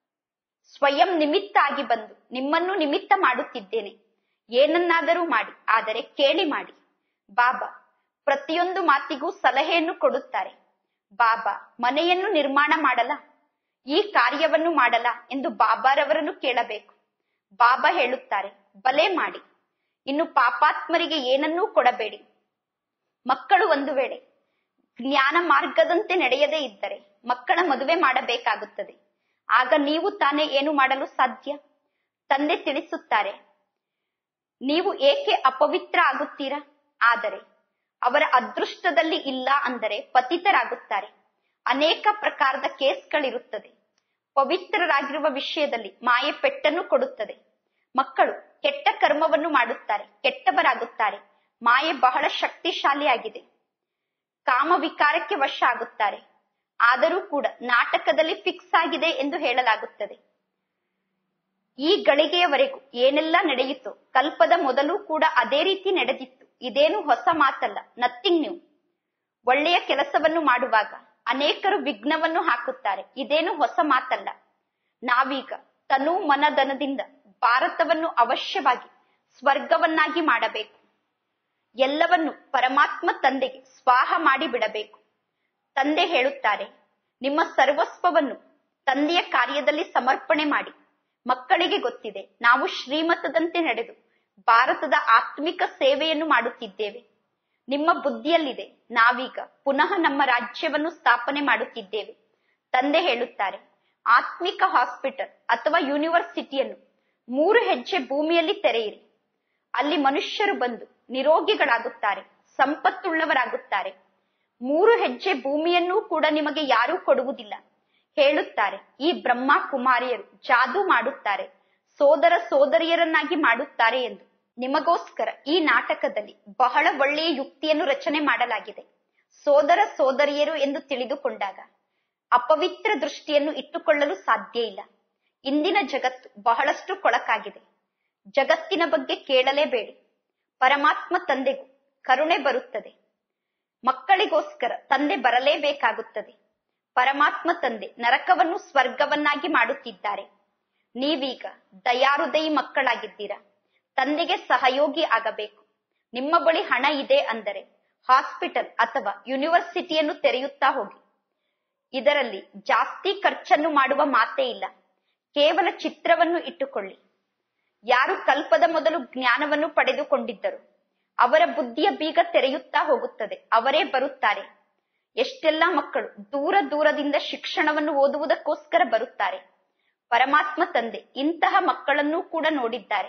ಸ್ವಯಂ ನಿಮಿತ್ತ ಆಗಿ ಬಂದು ನಿಮ್ಮನ್ನು ನಿಮಿತ್ತ ಮಾಡುತ್ತಿದ್ದೇನೆ ಏನನ್ನಾದರೂ ಮಾಡಿ ಆದರೆ ಕೇಳಿ ಮಾಡಿ ಬಾಬಾ ಪ್ರತಿಯೊಂದು ಮಾತಿಗೂ ಸಲಹೆಯನ್ನು ಕೊಡುತ್ತಾರೆ ಬಾಬಾ ಮನೆಯನ್ನು ನಿರ್ಮಾಣ ಮಾಡಲ ಈ ಕಾರ್ಯವನ್ನು ಮಾಡಲ ಎಂದು ಬಾಬಾರವರನ್ನು ಕೇಳಬೇಕು ಬಾಬಾ ಹೇಳುತ್ತಾರೆ ಬಲೆ ಮಾಡಿ ಇನ್ನು ಪಾಪಾತ್ಮರಿಗೆ ಏನನ್ನೂ ಕೊಡಬೇಡಿ ಮಕ್ಕಳು ಒಂದು ವೇಳೆ ಜ್ಞಾನ ಮಾರ್ಗದಂತೆ ನಡೆಯದೇ ಇದ್ದರೆ ಮಕ್ಕಳ ಮದುವೆ ಮಾಡಬೇಕಾಗುತ್ತದೆ ಆಗ ನೀವು ತಾನೇ ಏನು ಮಾಡಲು ಸಾಧ್ಯ ತಂದೆ ತಿಳಿಸುತ್ತಾರೆ ನೀವು ಏಕೆ ಅಪವಿತ್ರ ಆಗುತ್ತೀರಾ ಆದರೆ ಅವರ ಅದೃಷ್ಟದಲ್ಲಿ ಇಲ್ಲ ಅಂದರೆ ಪತಿತರಾಗುತ್ತಾರೆ ಅನೇಕ ಪ್ರಕಾರದ ಕೇಸ್ಗಳಿರುತ್ತದೆ ಪವಿತ್ರರಾಗಿರುವ ವಿಷಯದಲ್ಲಿ ಮಾಯೆ ಪೆಟ್ಟನ್ನು ಕೊಡುತ್ತದೆ ಮಕ್ಕಳು ಕೆಟ್ಟ ಕರ್ಮವನ್ನು ಮಾಡುತ್ತಾರೆ ಕೆಟ್ಟವರಾಗುತ್ತಾರೆ ಮಾಯೆ ಬಹಳ ಶಕ್ತಿಶಾಲಿಯಾಗಿದೆ ಕಾಮ ವಿಕಾರಕ್ಕೆ ವಶ ಆಗುತ್ತಾರೆ ಆದರೂ ಕೂಡ ನಾಟಕದಲ್ಲಿ ಫಿಕ್ಸ್ ಆಗಿದೆ ಎಂದು ಹೇಳಲಾಗುತ್ತದೆ ಈ ಗಳಿಗೆಯವರೆಗೂ ಏನೆಲ್ಲ ನಡೆಯಿತು ಕಲ್ಪದ ಮೊದಲು ಕೂಡ ಅದೇ ರೀತಿ ನಡೆದಿತ್ತು ಇದೇನು ಹೊಸ ಮಾತಲ್ಲ ನಥಿಂಗ್ ನ್ಯೂ ಒಳ್ಳೆಯ ಕೆಲಸವನ್ನು ಮಾಡುವಾಗ ಅನೇಕರು ವಿಘ್ನವನ್ನು ಹಾಕುತ್ತಾರೆ ಇದೇನು ಹೊಸ ಮಾತಲ್ಲ ನಾವೀಗ ತನು ಮನದನದಿಂದ ಭಾರತವನ್ನು ಅವಶ್ಯವಾಗಿ ಸ್ವರ್ಗವನ್ನಾಗಿ ಮಾಡಬೇಕು ಎಲ್ಲವನ್ನು ಪರಮಾತ್ಮ ತಂದೆಗೆ ಸ್ವಾಹ ಮಾಡಿ ಬಿಡಬೇಕು ತಂದೆ ಹೇಳುತ್ತಾರೆ ನಿಮ್ಮ ಸರ್ವಸ್ವವನ್ನು ತಂದೆಯ ಕಾರ್ಯದಲ್ಲಿ ಸಮರ್ಪಣೆ ಮಾಡಿ ಮಕ್ಕಳಿಗೆ ಗೊತ್ತಿದೆ ನಾವು ಶ್ರೀಮತದಂತೆ ನಡೆದು ಭಾರತದ ಆತ್ಮಿಕ ಸೇವೆಯನ್ನು ಮಾಡುತ್ತಿದ್ದೇವೆ ನಿಮ್ಮ ಬುದ್ಧಿಯಲ್ಲಿದೆ ನಾವೀಗ ಪುನಃ ನಮ್ಮ ರಾಜ್ಯವನ್ನು ಸ್ಥಾಪನೆ ಮಾಡುತ್ತಿದ್ದೇವೆ ತಂದೆ ಹೇಳುತ್ತಾರೆ ಆತ್ಮಿಕ ಹಾಸ್ಪಿಟಲ್ ಅಥವಾ ಯೂನಿವರ್ಸಿಟಿಯನ್ನು ಮೂರು ಹೆಜ್ಜೆ ಭೂಮಿಯಲ್ಲಿ ತೆರೆಯಿರಿ ಅಲ್ಲಿ ಮನುಷ್ಯರು ಬಂದು ನಿರೋಗಿಗಳಾಗುತ್ತಾರೆ ಸಂಪತ್ತುಳ್ಳವರಾಗುತ್ತಾರೆ ಮೂರು ಹೆಜ್ಜೆ ಭೂಮಿಯನ್ನೂ ಕೂಡ ನಿಮಗೆ ಯಾರೂ ಕೊಡುವುದಿಲ್ಲ ಹೇಳುತ್ತಾರೆ ಈ ಬ್ರಹ್ಮ ಕುಮಾರಿಯರು ಜಾದೂ ಮಾಡುತ್ತಾರೆ ಸೋದರ ಸೋದರಿಯರನ್ನಾಗಿ ಮಾಡುತ್ತಾರೆ ಎಂದು ನಿಮಗೋಸ್ಕರ ಈ ನಾಟಕದಲ್ಲಿ ಬಹಳ ಒಳ್ಳೆಯ ಯುಕ್ತಿಯನ್ನು ರಚನೆ ಮಾಡಲಾಗಿದೆ ಸೋದರ ಸೋದರಿಯರು ಎಂದು ತಿಳಿದುಕೊಂಡಾಗ ಅಪವಿತ್ರ ದೃಷ್ಟಿಯನ್ನು ಇಟ್ಟುಕೊಳ್ಳಲು ಸಾಧ್ಯ ಇಲ್ಲ ಇಂದಿನ ಜಗತ್ತು ಬಹಳಷ್ಟು ಕೊಳಕಾಗಿದೆ ಜಗತ್ತಿನ ಬಗ್ಗೆ ಕೇಳಲೇಬೇಡಿ ಪರಮಾತ್ಮ ತಂದೆಗೂ ಕರುಣೆ ಬರುತ್ತದೆ ಮಕ್ಕಳಿಗೋಸ್ಕರ ತಂದೆ ಬರಲೇಬೇಕಾಗುತ್ತದೆ ಪರಮಾತ್ಮ ತಂದೆ ನರಕವನ್ನು ಸ್ವರ್ಗವನ್ನಾಗಿ ಮಾಡುತ್ತಿದ್ದಾರೆ ನೀವೀಗ ದಯಾರುದಯಿ ಮಕ್ಕಳಾಗಿದ್ದೀರಾ ತಂದೆಗೆ ಸಹಯೋಗಿ ಆಗಬೇಕು ನಿಮ್ಮ ಬಳಿ ಹಣ ಇದೆ ಅಂದರೆ ಹಾಸ್ಪಿಟಲ್ ಅಥವಾ ಯೂನಿವರ್ಸಿಟಿಯನ್ನು ತೆರೆಯುತ್ತಾ ಹೋಗಿ ಇದರಲ್ಲಿ ಜಾಸ್ತಿ ಖರ್ಚನ್ನು ಮಾಡುವ ಮಾತೇ ಇಲ್ಲ ಕೇವಲ ಚಿತ್ರವನ್ನು ಇಟ್ಟುಕೊಳ್ಳಿ ಯಾರು ಕಲ್ಪದ ಮೊದಲು ಜ್ಞಾನವನ್ನು ಪಡೆದುಕೊಂಡಿದ್ದರು ಅವರ ಬುದ್ಧಿಯ ಬೀಗ ತೆರೆಯುತ್ತಾ ಹೋಗುತ್ತದೆ ಅವರೇ ಬರುತ್ತಾರೆ ಎಷ್ಟೆಲ್ಲಾ ಮಕ್ಕಳು ದೂರ ದೂರದಿಂದ ಶಿಕ್ಷಣವನ್ನು ಓದುವುದಕ್ಕೋಸ್ಕರ ಬರುತ್ತಾರೆ ಪರಮಾತ್ಮ ತಂದೆ ಇಂತಹ ಮಕ್ಕಳನ್ನೂ ಕೂಡ ನೋಡಿದ್ದಾರೆ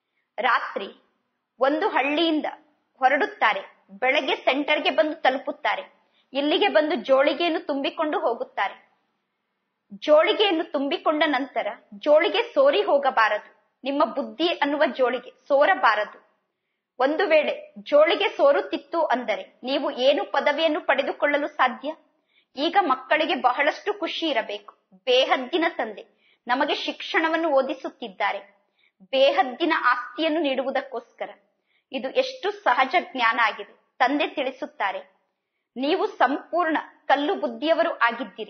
ರಾತ್ರಿ ಒಂದು ಹಳ್ಳಿಯಿಂದ ಹೊರಡುತ್ತಾರೆ ಬೆಳಗ್ಗೆ ಸೆಂಟರ್ಗೆ ಬಂದು ತಲುಪುತ್ತಾರೆ ಇಲ್ಲಿಗೆ ಬಂದು ಜೋಳಿಗೆಯನ್ನು ತುಂಬಿಕೊಂಡು ಹೋಗುತ್ತಾರೆ ಜೋಳಿಗೆಯನ್ನು ತುಂಬಿಕೊಂಡ ನಂತರ ಜೋಳಿಗೆ ಸೋರಿ ಹೋಗಬಾರದು ನಿಮ್ಮ ಬುದ್ಧಿ ಅನ್ನುವ ಜೋಳಿಗೆ ಸೋರಬಾರದು ಒಂದು ವೇಳೆ ಜೋಳಿಗೆ ಸೋರುತ್ತಿತ್ತು ಅಂದರೆ ನೀವು ಏನು ಪದವಿಯನ್ನು ಪಡೆದುಕೊಳ್ಳಲು ಸಾಧ್ಯ ಈಗ ಮಕ್ಕಳಿಗೆ ಬಹಳಷ್ಟು ಖುಷಿ ಇರಬೇಕು ಬೇಹದ್ದಿನ ತಂದೆ ನಮಗೆ ಶಿಕ್ಷಣವನ್ನು ಓದಿಸುತ್ತಿದ್ದಾರೆ ಬೇಹದ್ದಿನ ಆಸ್ತಿಯನ್ನು ನೀಡುವುದಕ್ಕೋಸ್ಕರ ಇದು ಎಷ್ಟು ಸಹಜ ಜ್ಞಾನ ಆಗಿದೆ ತಂದೆ ತಿಳಿಸುತ್ತಾರೆ ನೀವು ಸಂಪೂರ್ಣ ಕಲ್ಲು ಬುದ್ಧಿಯವರು ಆಗಿದ್ದೀರಿ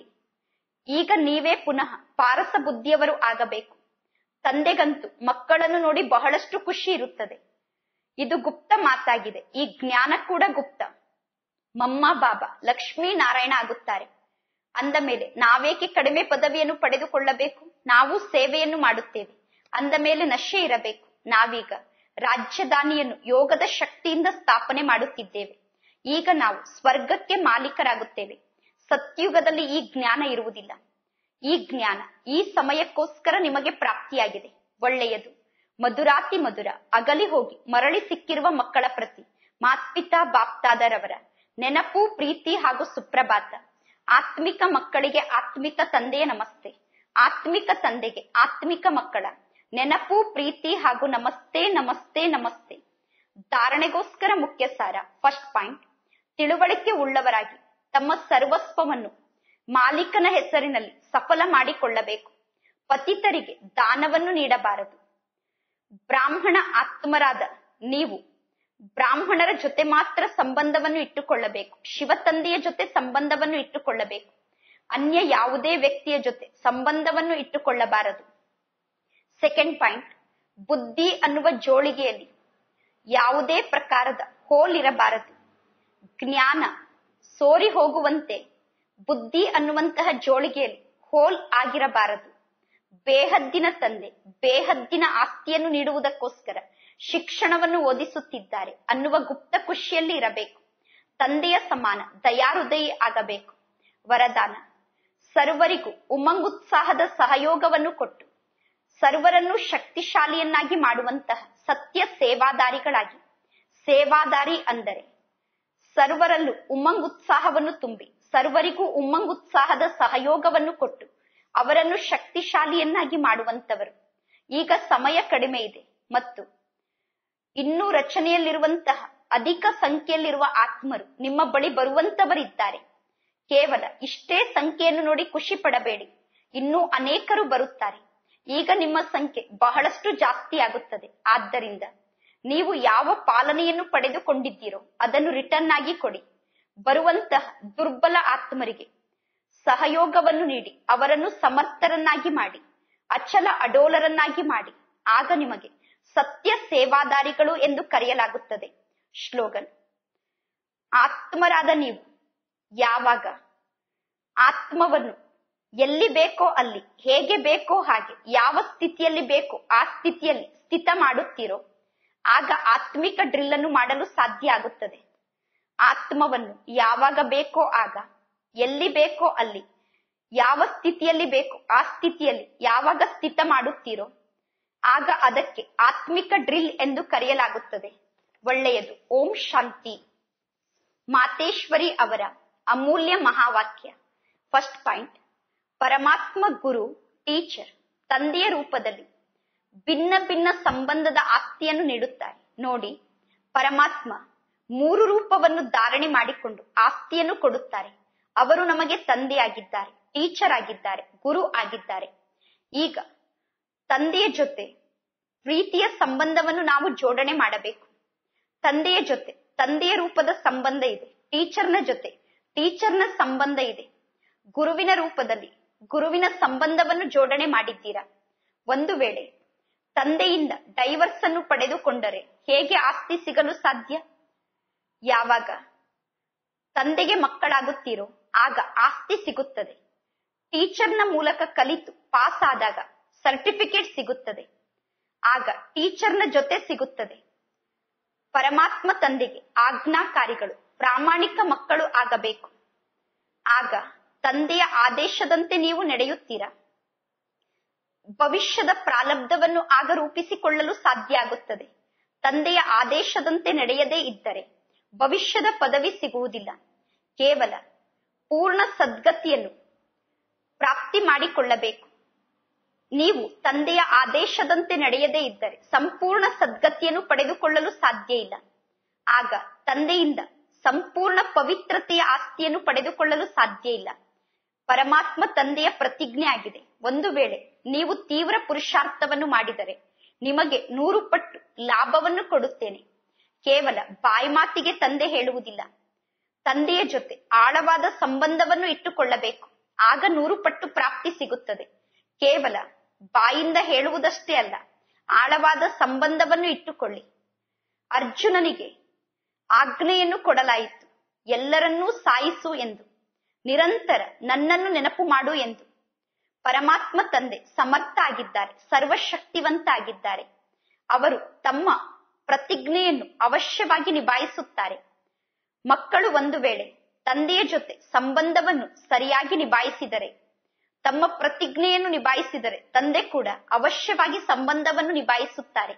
ಈಗ ನೀವೇ ಪುನಃ ಪಾರಸ ಬುದ್ಧಿಯವರು ಆಗಬೇಕು ತಂದೆಗಂತೂ ಮಕ್ಕಳನ್ನು ನೋಡಿ ಬಹಳಷ್ಟು ಖುಷಿ ಇರುತ್ತದೆ ಇದು ಗುಪ್ತ ಮಾತಾಗಿದೆ ಈ ಜ್ಞಾನ ಕೂಡ ಗುಪ್ತ ಮಮ್ಮ ಬಾಬಾ ಲಕ್ಷ್ಮೀ ನಾರಾಯಣ ಆಗುತ್ತಾರೆ ಅಂದ ಮೇಲೆ ನಾವೇಕೆ ಕಡಿಮೆ ಪದವಿಯನ್ನು ಪಡೆದುಕೊಳ್ಳಬೇಕು ನಾವು ಸೇವೆಯನ್ನು ಮಾಡುತ್ತೇವೆ ಅಂದ ಮೇಲೆ ನಶೆ ಇರಬೇಕು ನಾವೀಗ ರಾಜ್ಯದಾನಿಯನ್ನು ಯೋಗದ ಶಕ್ತಿಯಿಂದ ಸ್ಥಾಪನೆ ಮಾಡುತ್ತಿದ್ದೇವೆ ಈಗ ನಾವು ಸ್ವರ್ಗಕ್ಕೆ ಮಾಲೀಕರಾಗುತ್ತೇವೆ ಸತ್ಯುಗದಲ್ಲಿ ಈ ಜ್ಞಾನ ಇರುವುದಿಲ್ಲ ಈ ಜ್ಞಾನ ಈ ಸಮಯಕ್ಕೋಸ್ಕರ ನಿಮಗೆ ಪ್ರಾಪ್ತಿಯಾಗಿದೆ ಒಳ್ಳೆಯದು ಮಧುರಾತಿ ಮಧುರ ಅಗಲಿ ಹೋಗಿ ಮರಳಿ ಸಿಕ್ಕಿರುವ ಮಕ್ಕಳ ಪ್ರತಿ ಮಾತ್ಪಿತಾ ಬಾಪ್ತಾದರವರ ನೆನಪು ಪ್ರೀತಿ ಹಾಗೂ ಸುಪ್ರಭಾತ ಆತ್ಮಿಕ ಮಕ್ಕಳಿಗೆ ಆತ್ಮಿಕ ತಂದೆಯ ನಮಸ್ತೆ ಆತ್ಮಿಕ ತಂದೆಗೆ ಆತ್ಮಿಕ ಮಕ್ಕಳ ನೆನಪು ಪ್ರೀತಿ ಹಾಗೂ ನಮಸ್ತೆ ನಮಸ್ತೆ ನಮಸ್ತೆ ಧಾರಣೆಗೋಸ್ಕರ ಮುಖ್ಯ ಸಾರ ಫಸ್ಟ್ ಪಾಯಿಂಟ್ ತಿಳುವಳಿಕೆ ಉಳ್ಳವರಾಗಿ ತಮ್ಮ ಸರ್ವಸ್ವವನ್ನು ಮಾಲೀಕನ ಹೆಸರಿನಲ್ಲಿ ಸಫಲ ಮಾಡಿಕೊಳ್ಳಬೇಕು ಪತಿತರಿಗೆ ದಾನವನ್ನು ನೀಡಬಾರದು ಬ್ರಾಹ್ಮಣ ಆತ್ಮರಾದ ನೀವು ಬ್ರಾಹ್ಮಣರ ಜೊತೆ ಮಾತ್ರ ಸಂಬಂಧವನ್ನು ಇಟ್ಟುಕೊಳ್ಳಬೇಕು ಶಿವತಂದೆಯ ಜೊತೆ ಸಂಬಂಧವನ್ನು ಇಟ್ಟುಕೊಳ್ಳಬೇಕು ಅನ್ಯ ಯಾವುದೇ ವ್ಯಕ್ತಿಯ ಜೊತೆ ಸಂಬಂಧವನ್ನು ಇಟ್ಟುಕೊಳ್ಳಬಾರದು ಸೆಕೆಂಡ್ ಪಾಯಿಂಟ್ ಬುದ್ಧಿ ಅನ್ನುವ ಜೋಳಿಗೆಯಲ್ಲಿ ಯಾವುದೇ ಪ್ರಕಾರದ ಹೋಲ್ ಇರಬಾರದು ಜ್ಞಾನ ಸೋರಿ ಹೋಗುವಂತೆ ಬುದ್ಧಿ ಅನ್ನುವಂತಹ ಜೋಳಿಗೆಯಲ್ಲಿ ಹೋಲ್ ಆಗಿರಬಾರದು ಬೇಹದ್ದಿನ ತಂದೆ ಬೇಹದ್ದಿನ ಆಸ್ತಿಯನ್ನು ನೀಡುವುದಕ್ಕೋಸ್ಕರ ಶಿಕ್ಷಣವನ್ನು ಓದಿಸುತ್ತಿದ್ದಾರೆ ಅನ್ನುವ ಗುಪ್ತ ಖುಷಿಯಲ್ಲಿ ಇರಬೇಕು ತಂದೆಯ ಸಮಾನ ದಯಾಹೃದಯಿ ಆಗಬೇಕು ವರದಾನ ಸರ್ವರಿಗೂ ಉಮಂಗುತ್ಸಾಹದ ಸಹಯೋಗವನ್ನು ಕೊಟ್ಟು ಸರ್ವರನ್ನು ಶಕ್ತಿಶಾಲಿಯನ್ನಾಗಿ ಮಾಡುವಂತಹ ಸತ್ಯ ಸೇವಾದಾರಿಗಳಾಗಿ ಸೇವಾದಾರಿ ಅಂದರೆ ಸರ್ವರಲ್ಲೂ ಉಮಂಗುತ್ಸಾಹವನ್ನು ತುಂಬಿ ಸರ್ವರಿಗೂ ಉಮ್ಮಂಗುತ್ಸಾಹದ ಸಹಯೋಗವನ್ನು ಕೊಟ್ಟು ಅವರನ್ನು ಶಕ್ತಿಶಾಲಿಯನ್ನಾಗಿ ಮಾಡುವಂತವರು ಈಗ ಸಮಯ ಕಡಿಮೆ ಇದೆ ಮತ್ತು ಇನ್ನೂ ರಚನೆಯಲ್ಲಿರುವಂತಹ ಅಧಿಕ ಸಂಖ್ಯೆಯಲ್ಲಿರುವ ಆತ್ಮರು ನಿಮ್ಮ ಬಳಿ ಬರುವಂತವರಿದ್ದಾರೆ ಕೇವಲ ಇಷ್ಟೇ ಸಂಖ್ಯೆಯನ್ನು ನೋಡಿ ಖುಷಿ ಪಡಬೇಡಿ ಇನ್ನೂ ಅನೇಕರು ಬರುತ್ತಾರೆ ಈಗ ನಿಮ್ಮ ಸಂಖ್ಯೆ ಬಹಳಷ್ಟು ಜಾಸ್ತಿ ಆಗುತ್ತದೆ ಆದ್ದರಿಂದ ನೀವು ಯಾವ ಪಾಲನೆಯನ್ನು ಪಡೆದುಕೊಂಡಿದ್ದೀರೋ ಅದನ್ನು ರಿಟರ್ನ್ ಆಗಿ ಕೊಡಿ ಬರುವಂತಹ ದುರ್ಬಲ ಆತ್ಮರಿಗೆ ಸಹಯೋಗವನ್ನು ನೀಡಿ ಅವರನ್ನು ಸಮರ್ಥರನ್ನಾಗಿ ಮಾಡಿ ಅಚಲ ಅಡೋಲರನ್ನಾಗಿ ಮಾಡಿ ಆಗ ನಿಮಗೆ ಸತ್ಯ ಸೇವಾದಾರಿಗಳು ಎಂದು ಕರೆಯಲಾಗುತ್ತದೆ ಶ್ಲೋಗನ್ ಆತ್ಮರಾದ ನೀವು ಯಾವಾಗ ಆತ್ಮವನ್ನು ಎಲ್ಲಿ ಬೇಕೋ ಅಲ್ಲಿ ಹೇಗೆ ಬೇಕೋ ಹಾಗೆ ಯಾವ ಸ್ಥಿತಿಯಲ್ಲಿ ಬೇಕೋ ಆ ಸ್ಥಿತಿಯಲ್ಲಿ ಸ್ಥಿತ ಮಾಡುತ್ತೀರೋ ಆಗ ಆತ್ಮಿಕ ಡ್ರಿಲ್ ಅನ್ನು ಮಾಡಲು ಸಾಧ್ಯ ಆಗುತ್ತದೆ ಆತ್ಮವನ್ನು ಯಾವಾಗ ಬೇಕೋ ಆಗ ಎಲ್ಲಿ ಬೇಕೋ ಅಲ್ಲಿ ಯಾವ ಸ್ಥಿತಿಯಲ್ಲಿ ಬೇಕೋ ಆ ಸ್ಥಿತಿಯಲ್ಲಿ ಯಾವಾಗ ಸ್ಥಿತ ಮಾಡುತ್ತೀರೋ ಆಗ ಅದಕ್ಕೆ ಆತ್ಮಿಕ ಡ್ರಿಲ್ ಎಂದು ಕರೆಯಲಾಗುತ್ತದೆ ಒಳ್ಳೆಯದು ಓಂ ಶಾಂತಿ ಮಾತೇಶ್ವರಿ ಅವರ ಅಮೂಲ್ಯ ಮಹಾವಾಕ್ಯ ಫಸ್ಟ್ ಪಾಯಿಂಟ್ ಪರಮಾತ್ಮ ಗುರು ಟೀಚರ್ ತಂದೆಯ ರೂಪದಲ್ಲಿ ಭಿನ್ನ ಭಿನ್ನ ಸಂಬಂಧದ ಆಸ್ತಿಯನ್ನು ನೀಡುತ್ತಾರೆ ನೋಡಿ ಪರಮಾತ್ಮ ಮೂರು ರೂಪವನ್ನು ಧಾರಣೆ ಮಾಡಿಕೊಂಡು ಆಸ್ತಿಯನ್ನು ಕೊಡುತ್ತಾರೆ ಅವರು ನಮಗೆ ತಂದೆಯಾಗಿದ್ದಾರೆ ಟೀಚರ್ ಆಗಿದ್ದಾರೆ ಗುರು ಆಗಿದ್ದಾರೆ ಈಗ ತಂದೆಯ ಜೊತೆ ಪ್ರೀತಿಯ ಸಂಬಂಧವನ್ನು ನಾವು ಜೋಡಣೆ ಮಾಡಬೇಕು ತಂದೆಯ ಜೊತೆ ತಂದೆಯ ರೂಪದ ಸಂಬಂಧ ಇದೆ ಟೀಚರ್ನ ಜೊತೆ ಟೀಚರ್ನ ಸಂಬಂಧ ಇದೆ ಗುರುವಿನ ರೂಪದಲ್ಲಿ ಗುರುವಿನ ಸಂಬಂಧವನ್ನು ಜೋಡಣೆ ಮಾಡಿದ್ದೀರಾ ಒಂದು ವೇಳೆ ತಂದೆಯಿಂದ ಡೈವರ್ಸ್ ಅನ್ನು ಪಡೆದುಕೊಂಡರೆ ಹೇಗೆ ಆಸ್ತಿ ಸಿಗಲು ಸಾಧ್ಯ ಯಾವಾಗ ತಂದೆಗೆ ಮಕ್ಕಳಾಗುತ್ತೀರೋ ಆಗ ಆಸ್ತಿ ಸಿಗುತ್ತದೆ ಟೀಚರ್ನ ಮೂಲಕ ಕಲಿತು ಪಾಸ್ ಆದಾಗ ಸರ್ಟಿಫಿಕೇಟ್ ಸಿಗುತ್ತದೆ ಆಗ ಟೀಚರ್ನ ಜೊತೆ ಸಿಗುತ್ತದೆ ಪರಮಾತ್ಮ ತಂದೆಗೆ ಆಜ್ಞಾಕಾರಿಗಳು ಪ್ರಾಮಾಣಿಕ ಮಕ್ಕಳು ಆಗಬೇಕು ಆಗ ತಂದೆಯ ಆದೇಶದಂತೆ ನೀವು ನಡೆಯುತ್ತೀರಾ ಭವಿಷ್ಯದ ಪ್ರಾರಬ್ಧವನ್ನು ಆಗ ರೂಪಿಸಿಕೊಳ್ಳಲು ಸಾಧ್ಯ ಆಗುತ್ತದೆ ತಂದೆಯ ಆದೇಶದಂತೆ ನಡೆಯದೇ ಇದ್ದರೆ ಭವಿಷ್ಯದ ಪದವಿ ಸಿಗುವುದಿಲ್ಲ ಕೇವಲ ಪೂರ್ಣ ಸದ್ಗತಿಯನ್ನು ಪ್ರಾಪ್ತಿ ಮಾಡಿಕೊಳ್ಳಬೇಕು ನೀವು ತಂದೆಯ ಆದೇಶದಂತೆ ನಡೆಯದೇ ಇದ್ದರೆ ಸಂಪೂರ್ಣ ಸದ್ಗತಿಯನ್ನು ಪಡೆದುಕೊಳ್ಳಲು ಸಾಧ್ಯ ಇಲ್ಲ ಆಗ ತಂದೆಯಿಂದ ಸಂಪೂರ್ಣ ಪವಿತ್ರತೆಯ ಆಸ್ತಿಯನ್ನು ಪಡೆದುಕೊಳ್ಳಲು ಸಾಧ್ಯ ಇಲ್ಲ ಪರಮಾತ್ಮ ತಂದೆಯ ಪ್ರತಿಜ್ಞೆ ಆಗಿದೆ ಒಂದು ವೇಳೆ ನೀವು ತೀವ್ರ ಪುರುಷಾರ್ಥವನ್ನು ಮಾಡಿದರೆ ನಿಮಗೆ ನೂರು ಪಟ್ಟು ಲಾಭವನ್ನು ಕೊಡುತ್ತೇನೆ ಕೇವಲ ಬಾಯಿ ಮಾತಿಗೆ ತಂದೆ ಹೇಳುವುದಿಲ್ಲ ತಂದೆಯ ಜೊತೆ ಆಳವಾದ ಸಂಬಂಧವನ್ನು ಇಟ್ಟುಕೊಳ್ಳಬೇಕು ಆಗ ನೂರು ಪಟ್ಟು ಪ್ರಾಪ್ತಿ ಸಿಗುತ್ತದೆ ಕೇವಲ ಬಾಯಿಂದ ಹೇಳುವುದಷ್ಟೇ ಅಲ್ಲ ಆಳವಾದ ಸಂಬಂಧವನ್ನು ಇಟ್ಟುಕೊಳ್ಳಿ ಅರ್ಜುನನಿಗೆ ಆಜ್ಞೆಯನ್ನು ಕೊಡಲಾಯಿತು ಎಲ್ಲರನ್ನೂ ಸಾಯಿಸು ಎಂದು ನಿರಂತರ ನನ್ನನ್ನು ನೆನಪು ಮಾಡು ಎಂದು ಪರಮಾತ್ಮ ತಂದೆ ಸಮರ್ಥ ಆಗಿದ್ದಾರೆ ಸರ್ವಶಕ್ತಿವಂತ ಆಗಿದ್ದಾರೆ ಅವರು ತಮ್ಮ ಪ್ರತಿಜ್ಞೆಯನ್ನು ಅವಶ್ಯವಾಗಿ ನಿಭಾಯಿಸುತ್ತಾರೆ ಮಕ್ಕಳು ಒಂದು ವೇಳೆ ತಂದೆಯ ಜೊತೆ ಸಂಬಂಧವನ್ನು ಸರಿಯಾಗಿ ನಿಭಾಯಿಸಿದರೆ ತಮ್ಮ ಪ್ರತಿಜ್ಞೆಯನ್ನು ನಿಭಾಯಿಸಿದರೆ ತಂದೆ ಕೂಡ ಅವಶ್ಯವಾಗಿ ಸಂಬಂಧವನ್ನು ನಿಭಾಯಿಸುತ್ತಾರೆ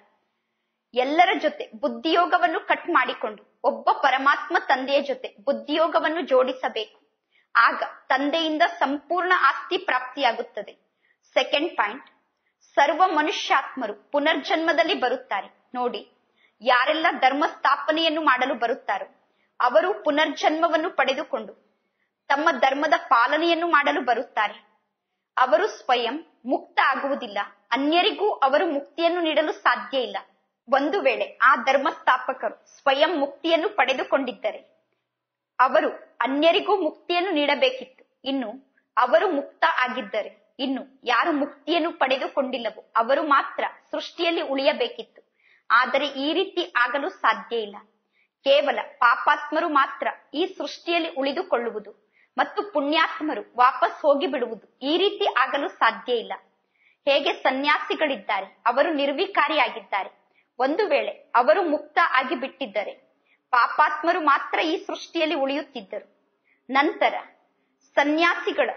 ಎಲ್ಲರ ಜೊತೆ ಬುದ್ಧಿಯೋಗವನ್ನು ಕಟ್ ಮಾಡಿಕೊಂಡು ಒಬ್ಬ ಪರಮಾತ್ಮ ತಂದೆಯ ಜೊತೆ ಬುದ್ಧಿಯೋಗವನ್ನು ಜೋಡಿಸಬೇಕು ಆಗ ತಂದೆಯಿಂದ ಸಂಪೂರ್ಣ ಆಸ್ತಿ ಪ್ರಾಪ್ತಿಯಾಗುತ್ತದೆ ಸೆಕೆಂಡ್ ಪಾಯಿಂಟ್ ಸರ್ವ ಮನುಷ್ಯಾತ್ಮರು ಪುನರ್ಜನ್ಮದಲ್ಲಿ ಬರುತ್ತಾರೆ ನೋಡಿ ಯಾರೆಲ್ಲ ಧರ್ಮ ಸ್ಥಾಪನೆಯನ್ನು ಮಾಡಲು ಬರುತ್ತಾರೋ ಅವರು ಪುನರ್ಜನ್ಮವನ್ನು ಪಡೆದುಕೊಂಡು ತಮ್ಮ ಧರ್ಮದ ಪಾಲನೆಯನ್ನು ಮಾಡಲು ಬರುತ್ತಾರೆ ಅವರು ಸ್ವಯಂ ಮುಕ್ತ ಆಗುವುದಿಲ್ಲ ಅನ್ಯರಿಗೂ ಅವರು ಮುಕ್ತಿಯನ್ನು ನೀಡಲು ಸಾಧ್ಯ ಇಲ್ಲ ಒಂದು ವೇಳೆ ಆ ಧರ್ಮ ಸ್ಥಾಪಕರು ಸ್ವಯಂ ಮುಕ್ತಿಯನ್ನು ಪಡೆದುಕೊಂಡಿದ್ದರೆ ಅವರು ಅನ್ಯರಿಗೂ ಮುಕ್ತಿಯನ್ನು ನೀಡಬೇಕಿತ್ತು ಇನ್ನು ಅವರು ಮುಕ್ತ ಆಗಿದ್ದರೆ ಇನ್ನು ಯಾರು ಮುಕ್ತಿಯನ್ನು ಪಡೆದುಕೊಂಡಿಲ್ಲವೋ ಅವರು ಮಾತ್ರ ಸೃಷ್ಟಿಯಲ್ಲಿ ಉಳಿಯಬೇಕಿತ್ತು ಆದರೆ ಈ ರೀತಿ ಆಗಲು ಸಾಧ್ಯ ಇಲ್ಲ ಕೇವಲ ಪಾಪಾತ್ಮರು ಮಾತ್ರ ಈ ಸೃಷ್ಟಿಯಲ್ಲಿ ಉಳಿದುಕೊಳ್ಳುವುದು ಮತ್ತು ಪುಣ್ಯಾತ್ಮರು ವಾಪಸ್ ಹೋಗಿ ಬಿಡುವುದು ಈ ರೀತಿ ಆಗಲು ಸಾಧ್ಯ ಇಲ್ಲ ಹೇಗೆ ಸನ್ಯಾಸಿಗಳಿದ್ದಾರೆ ಅವರು ನಿರ್ವಿಕಾರಿಯಾಗಿದ್ದಾರೆ ಒಂದು ವೇಳೆ ಅವರು ಮುಕ್ತ ಆಗಿ ಬಿಟ್ಟಿದ್ದರೆ ಪಾಪಾತ್ಮರು ಮಾತ್ರ ಈ ಸೃಷ್ಟಿಯಲ್ಲಿ ಉಳಿಯುತ್ತಿದ್ದರು ನಂತರ ಸನ್ಯಾಸಿಗಳ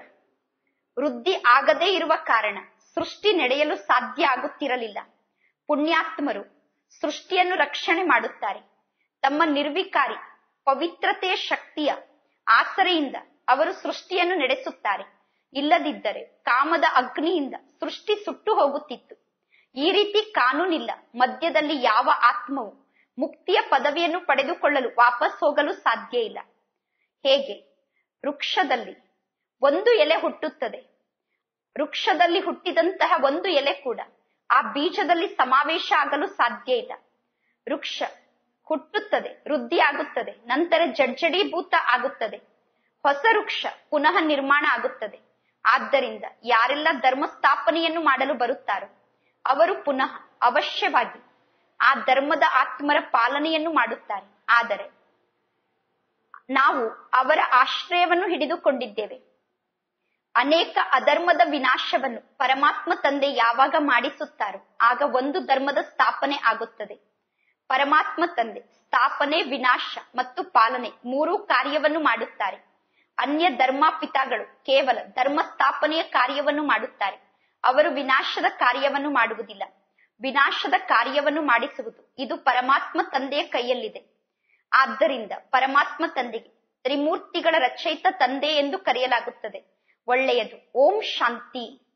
ವೃದ್ಧಿ ಆಗದೇ ಇರುವ ಕಾರಣ ಸೃಷ್ಟಿ ನಡೆಯಲು ಸಾಧ್ಯ ಆಗುತ್ತಿರಲಿಲ್ಲ ಪುಣ್ಯಾತ್ಮರು ಸೃಷ್ಟಿಯನ್ನು ರಕ್ಷಣೆ ಮಾಡುತ್ತಾರೆ ತಮ್ಮ ನಿರ್ವಿಕಾರಿ ಪವಿತ್ರತೆಯ ಶಕ್ತಿಯ ಆಸರೆಯಿಂದ ಅವರು ಸೃಷ್ಟಿಯನ್ನು ನಡೆಸುತ್ತಾರೆ ಇಲ್ಲದಿದ್ದರೆ ಕಾಮದ ಅಗ್ನಿಯಿಂದ ಸೃಷ್ಟಿ ಸುಟ್ಟು ಹೋಗುತ್ತಿತ್ತು ಈ ರೀತಿ ಕಾನೂನಿಲ್ಲ ಮಧ್ಯದಲ್ಲಿ ಯಾವ ಆತ್ಮವು ಮುಕ್ತಿಯ ಪದವಿಯನ್ನು ಪಡೆದುಕೊಳ್ಳಲು ವಾಪಸ್ ಹೋಗಲು ಸಾಧ್ಯ ಇಲ್ಲ ಹೇಗೆ ವೃಕ್ಷದಲ್ಲಿ ಒಂದು ಎಲೆ ಹುಟ್ಟುತ್ತದೆ ವೃಕ್ಷದಲ್ಲಿ ಹುಟ್ಟಿದಂತಹ ಒಂದು ಎಲೆ ಕೂಡ ಆ ಬೀಜದಲ್ಲಿ ಸಮಾವೇಶ ಆಗಲು ಸಾಧ್ಯ ಇಲ್ಲ ವೃಕ್ಷ ಹುಟ್ಟುತ್ತದೆ ವೃದ್ಧಿ ಆಗುತ್ತದೆ ನಂತರ ಜಡ್ಜಡೀಭೂತ ಆಗುತ್ತದೆ ಹೊಸ ವೃಕ್ಷ ಪುನಃ ನಿರ್ಮಾಣ ಆಗುತ್ತದೆ ಆದ್ದರಿಂದ ಯಾರೆಲ್ಲ ಧರ್ಮ ಸ್ಥಾಪನೆಯನ್ನು ಮಾಡಲು ಬರುತ್ತಾರೋ ಅವರು ಪುನಃ ಅವಶ್ಯವಾಗಿ ಆ ಧರ್ಮದ ಆತ್ಮರ ಪಾಲನೆಯನ್ನು ಮಾಡುತ್ತಾರೆ ಆದರೆ ನಾವು ಅವರ ಆಶ್ರಯವನ್ನು ಹಿಡಿದುಕೊಂಡಿದ್ದೇವೆ ಅನೇಕ ಅಧರ್ಮದ ವಿನಾಶವನ್ನು ಪರಮಾತ್ಮ ತಂದೆ ಯಾವಾಗ ಮಾಡಿಸುತ್ತಾರೋ ಆಗ ಒಂದು ಧರ್ಮದ ಸ್ಥಾಪನೆ ಆಗುತ್ತದೆ ಪರಮಾತ್ಮ ತಂದೆ ಸ್ಥಾಪನೆ ವಿನಾಶ ಮತ್ತು ಪಾಲನೆ ಮೂರೂ ಕಾರ್ಯವನ್ನು ಮಾಡುತ್ತಾರೆ ಅನ್ಯ ಧರ್ಮಾಪಿತಾಗಳು ಕೇವಲ ಧರ್ಮ ಸ್ಥಾಪನೆಯ ಕಾರ್ಯವನ್ನು ಮಾಡುತ್ತಾರೆ ಅವರು ವಿನಾಶದ ಕಾರ್ಯವನ್ನು ಮಾಡುವುದಿಲ್ಲ ವಿನಾಶದ ಕಾರ್ಯವನ್ನು ಮಾಡಿಸುವುದು ಇದು ಪರಮಾತ್ಮ ತಂದೆಯ ಕೈಯಲ್ಲಿದೆ ಆದ್ದರಿಂದ ಪರಮಾತ್ಮ ತಂದೆಗೆ ತ್ರಿಮೂರ್ತಿಗಳ ರಚಯಿತ ತಂದೆ ಎಂದು ಕರೆಯಲಾಗುತ್ತದೆ ಒಳ್ಳೆಯದು ಓಂ ಶಾಂತಿ